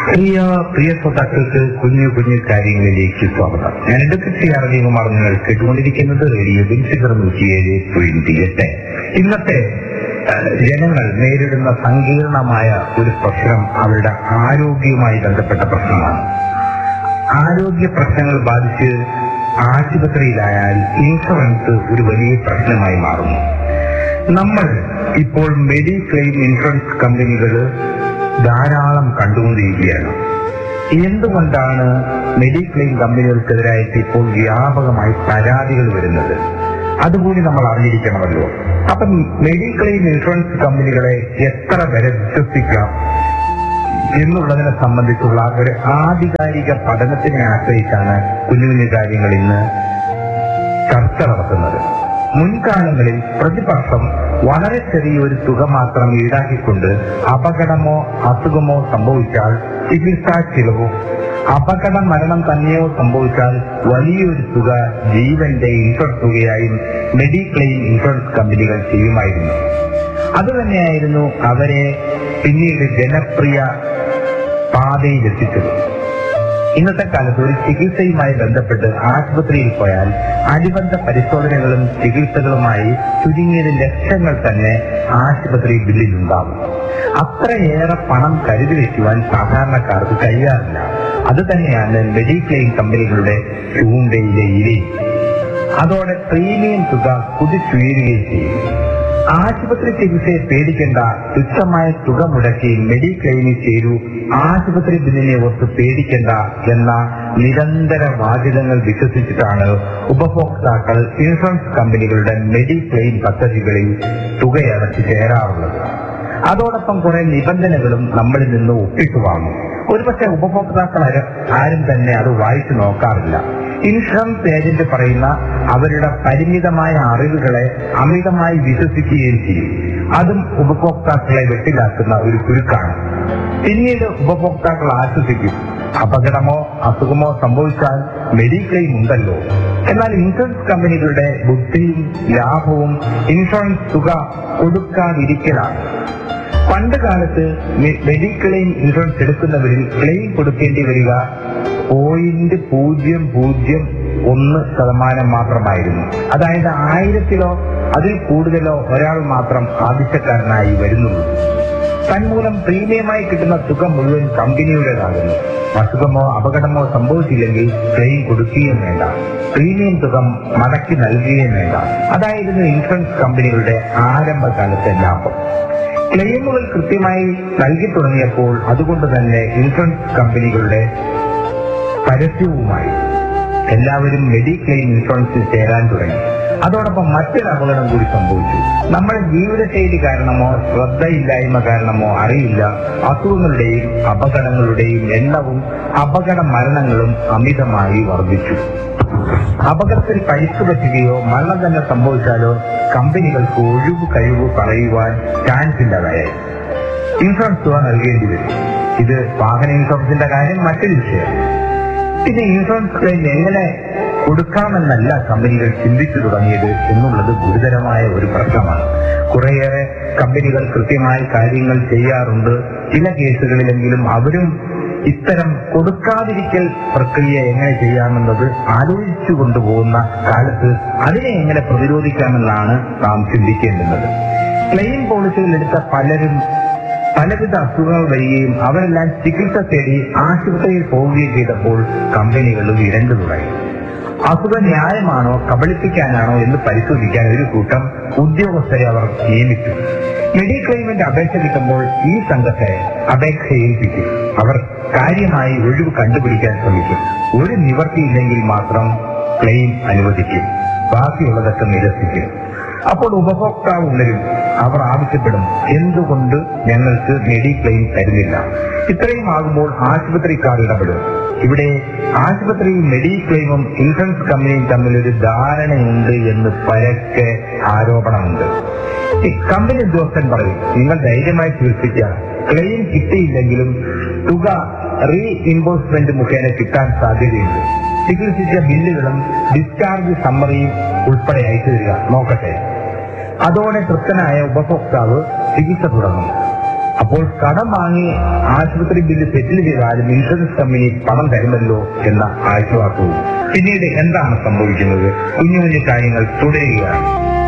പ്രിയ പ്രിയ ശ്രോതാക്കൾക്ക് കുഞ്ഞു കുഞ്ഞു കാര്യങ്ങളിലേക്ക് സ്വാഗതം ഞാൻ എന്റെ ആർ കുമാർ നിങ്ങൾ കേട്ടുകൊണ്ടിരിക്കുന്നത് റേഡിയോ ബിൻസിഗർ നൂറ്റിയേഴ് പോയിന്റ് എട്ട് ഇന്നത്തെ ഏഹ്, ജനങ്ങൾ നേരിടുന്ന സങ്കീർണമായ ഒരു പ്രശ്നം അവരുടെ ആരോഗ്യവുമായി ബന്ധപ്പെട്ട പ്രശ്നമാണ് ആരോഗ്യ പ്രശ്നങ്ങൾ ബാധിച്ച് ആശുപത്രിയിലായാൽ ഇൻഷുറൻസ് ഒരു വലിയ പ്രശ്നമായി മാറുന്നു നമ്മൾ ഇപ്പോൾ മെഡിക്ലെയിം ഇൻഷുറൻസ് കമ്പനികൾ ധാരാളം കണ്ടുകൊണ്ടിരിക്കുകയാണ് എന്തുകൊണ്ടാണ് മെഡിക്ലെയിം കമ്പനികൾക്കെതിരായിട്ട് ഇപ്പോൾ വ്യാപകമായി പരാതികൾ വരുന്നത് അതുകൂടി നമ്മൾ അറിഞ്ഞിരിക്കണമല്ലോ അപ്പം മെഡിക്ലെയിം ഇൻഷുറൻസ് കമ്പനികളെ എത്ര വരെ വിശ്വസിക്കാം എന്നുള്ളതിനെ സംബന്ധിച്ചുള്ള ഒരു ആധികാരിക പഠനത്തിനെ ആശ്രയിച്ചാണ് കുഞ്ഞു കുഞ്ഞു കാര്യങ്ങൾ ഇന്ന് ചർച്ച നടത്തുന്നത് മുൻകാലങ്ങളിൽ പ്രതിവർഷം വളരെ ചെറിയൊരു തുക മാത്രം ഈടാക്കിക്കൊണ്ട് അപകടമോ അസുഖമോ സംഭവിച്ചാൽ ചികിത്സാ ചിലവും അപകട മരണം തന്നെയോ സംഭവിച്ചാൽ വലിയൊരു തുക ജീവന്റെ ഇൻഷുറൻസ് തുകയായും മെഡിക്ലെയിം ഇൻഷുറൻസ് കമ്പനികൾ ചെയ്യുമായിരുന്നു അതുതന്നെയായിരുന്നു അവരെ പിന്നീട് ജനപ്രിയ പാതയിലെത്തിച്ചത് ഇന്നത്തെ കാലത്ത് ഒരു ചികിത്സയുമായി ബന്ധപ്പെട്ട് ആശുപത്രിയിൽ പോയാൽ അനുബന്ധ പരിശോധനകളും ചികിത്സകളുമായി ചുരുങ്ങിയത് ലക്ഷങ്ങൾ തന്നെ ആശുപത്രി ബില്ലിൽ ഉണ്ടാകും അത്രയേറെ പണം കരുതി വയ്ക്കുവാൻ സാധാരണക്കാർക്ക് കഴിയാറില്ല അത് തന്നെയാണ് മെഡിക്ലെയിം കമ്പനികളുടെ ചൂണ്ടയിലെ ഇരയും അതോടെ പ്രീമിയം തുക കുതിച്ചുയരുകയും ചെയ്യും ആശുപത്രി ചികിത്സയെ പേടിക്കേണ്ട തുച്ഛമായ തുക മുടക്കി മെഡിക്ലെയിമിൽ ചേരൂ ആശുപത്രി ബില്ലിനെ ഓർത്ത് പേടിക്കേണ്ട എന്ന നിരന്തര വാചകങ്ങൾ വിശ്വസിച്ചിട്ടാണ് ഉപഭോക്താക്കൾ ഇൻഷുറൻസ് കമ്പനികളുടെ മെഡിക്ലെയിം പദ്ധതികളിൽ തുകയടച്ച് ചേരാറുള്ളത് അതോടൊപ്പം കുറെ നിബന്ധനകളും നമ്മളിൽ നിന്ന് ഒപ്പിട്ട് വാങ്ങും ഒരുപക്ഷെ ഉപഭോക്താക്കൾ ആര- ആരും തന്നെ അത് വായിച്ചു നോക്കാറില്ല ഇൻഷുറൻസ് ഏജന്റ് പറയുന്ന അവരുടെ പരിമിതമായ അറിവുകളെ അമിതമായി വിശ്വസിക്കുകയും ചെയ്യും അതും ഉപഭോക്താക്കളെ വെട്ടിലാക്കുന്ന ഒരു കുരുക്കാണ് പിന്നീട് ഉപഭോക്താക്കൾ ആശ്വസിക്കും അപകടമോ അസുഖമോ സംഭവിച്ചാൽ മെഡിക്ലെയിം ഉണ്ടല്ലോ എന്നാൽ ഇൻഷുറൻസ് കമ്പനികളുടെ ബുദ്ധിയും ലാഭവും ഇൻഷുറൻസ് തുക കൊടുക്കാതിരിക്കലാണ് പണ്ട് കാലത്ത് മെ- മെഡിക്ലെയിം ഇൻഷുറൻസ് എടുക്കുന്നവരിൽ ക്ലെയിം കൊടുക്കേണ്ടി വരിക പോയിന്റ് പൂജ്യം പൂജ്യം ഒന്ന് ശതമാനം മാത്രമായിരുന്നു അതായത് ആയിരത്തിലോ അതിൽ കൂടുതലോ ഒരാൾ മാത്രം ആവശ്യക്കാരനായി വരുന്നുള്ളൂ തന്മൂലം പ്രീമിയമായി കിട്ടുന്ന തുക മുഴുവൻ കമ്പനിയുടേതാകുന്നു അസുഖമോ അപകടമോ സംഭവിച്ചില്ലെങ്കിൽ ക്ലെയിം കൊടുക്കുകയും വേണ്ട പ്രീമിയം തുക മടക്കി നൽകുകയും വേണ്ട അതായിരുന്നു ഇൻഷുറൻസ് കമ്പനികളുടെ ആരംഭകാലത്തെ ലാഭം ക്ലെയിമുകൾ കൃത്യമായി നൽകി തുടങ്ങിയപ്പോൾ അതുകൊണ്ട് തന്നെ ഇൻഷുറൻസ് കമ്പനികളുടെ പരസ്യവുമായി എല്ലാവരും മെഡിക്ലെയിം ഇൻഷുറൻസിൽ ചേരാൻ തുടങ്ങി അതോടൊപ്പം മറ്റൊരു അപകടം കൂടി സംഭവിച്ചു നമ്മുടെ ജീവിതശൈലി കാരണമോ ശ്രദ്ധയില്ലായ്മ കാരണമോ അറിയില്ല അസുഖങ്ങളുടെയും അപകടങ്ങളുടെയും എണ്ണവും അപകട മരണങ്ങളും അമിതമായി വർദ്ധിച്ചു അപകടത്തിൽ പരിക്ക് പറ്റുകയോ മരണം തന്നെ സംഭവിച്ചാലോ കമ്പനികൾക്ക് ഒഴിവ് കഴിവ് പറയുവാൻ ചാൻസ് ഇല്ലാതായി ഇൻഷുറൻസ് തുക നൽകേണ്ടി വരും ഇത് വാഹന ഇൻഷുറൻസിന്റെ കാര്യം മറ്റൊരു വിഷയം പിന്നെ ഇൻഷുറൻസ് ക്ലെയിം എങ്ങനെ കൊടുക്കാമെന്നല്ല കമ്പനികൾ ചിന്തിച്ചു തുടങ്ങിയത് എന്നുള്ളത് ഗുരുതരമായ ഒരു പ്രശ്നമാണ് കുറേയേറെ കമ്പനികൾ കൃത്യമായി കാര്യങ്ങൾ ചെയ്യാറുണ്ട് ചില കേസുകളിലെങ്കിലും അവരും ഇത്തരം കൊടുക്കാതിരിക്കൽ പ്രക്രിയ എങ്ങനെ ചെയ്യാമെന്നത് ആലോചിച്ചു കൊണ്ടുപോകുന്ന കാലത്ത് അതിനെ എങ്ങനെ പ്രതിരോധിക്കാമെന്നാണ് നാം ചിന്തിക്കേണ്ടുന്നത് ക്ലെയിം പോളിസികൾ എടുത്ത പലരും പലവിധ അസുഖങ്ങൾ വരികയും അവരെല്ലാം ചികിത്സ തേടി ആശുപത്രിയിൽ പോവുകയും ചെയ്തപ്പോൾ കമ്പനികളും ഇരണ്ടു തുടങ്ങി അസുഖം ന്യായമാണോ കബളിപ്പിക്കാനാണോ എന്ന് പരിശോധിക്കാൻ ഒരു കൂട്ടം ഉദ്യോഗസ്ഥരെ അവർ നിയമിച്ചു മെഡിക്ലെയിമിന്റെ അപേക്ഷ കിട്ടുമ്പോൾ ഈ സംഘത്തെ അപേക്ഷ ഏൽപ്പിക്കും അവർ കാര്യമായി ഒഴിവ് കണ്ടുപിടിക്കാൻ ശ്രമിക്കും ഒരു നിവർത്തിയില്ലെങ്കിൽ മാത്രം ക്ലെയിം അനുവദിക്കും ബാക്കിയുള്ളതൊക്കെ നിരസിക്കും അപ്പോൾ ഉപഭോക്താവ് ഉണരും അവർ ആവശ്യപ്പെടും എന്തുകൊണ്ട് ഞങ്ങൾക്ക് മെഡിക്ലെയിം തരുന്നില്ല ഇത്രയും ആകുമ്പോൾ ആശുപത്രിക്കാർ ഇടപെടും ഇവിടെ ആശുപത്രിയും മെഡിക്ലെയിമും ഇൻഷുറൻസ് കമ്പനിയും തമ്മിൽ ഒരു ധാരണയുണ്ട് എന്ന് പരക്കെ ആരോപണമുണ്ട് ഈ കമ്പനി ഉദ്യോഗസ്ഥൻ പറയും നിങ്ങൾ ധൈര്യമായി ചികിത്സിക്കുക ക്ലെയിം കിട്ടിയില്ലെങ്കിലും തുക റീ ഇമ്പോഴ്സ്മെന്റ് മുഖേന കിട്ടാൻ സാധ്യതയുണ്ട് ചികിത്സിച്ച ബില്ലുകളും ഡിസ്ചാർജ് സമ്മറിയും ഉൾപ്പെടെ അയച്ചു തരിക നോക്കട്ടെ അതോടെ തൃപ്തനായ ഉപഭോക്താവ് ചികിത്സ തുടങ്ങും അപ്പോൾ കടം വാങ്ങി ആശുപത്രി ബില്ല് സെറ്റിൽ ചെയ്താലും ഇൻഷുറൻസ് കമ്പനി പണം തരുമല്ലോ എന്ന ആശ്വാസവും പിന്നീട് എന്താണ് സംഭവിക്കുന്നത് കുഞ്ഞു കുഞ്ഞു കാര്യങ്ങൾ തുടരുകയാണ്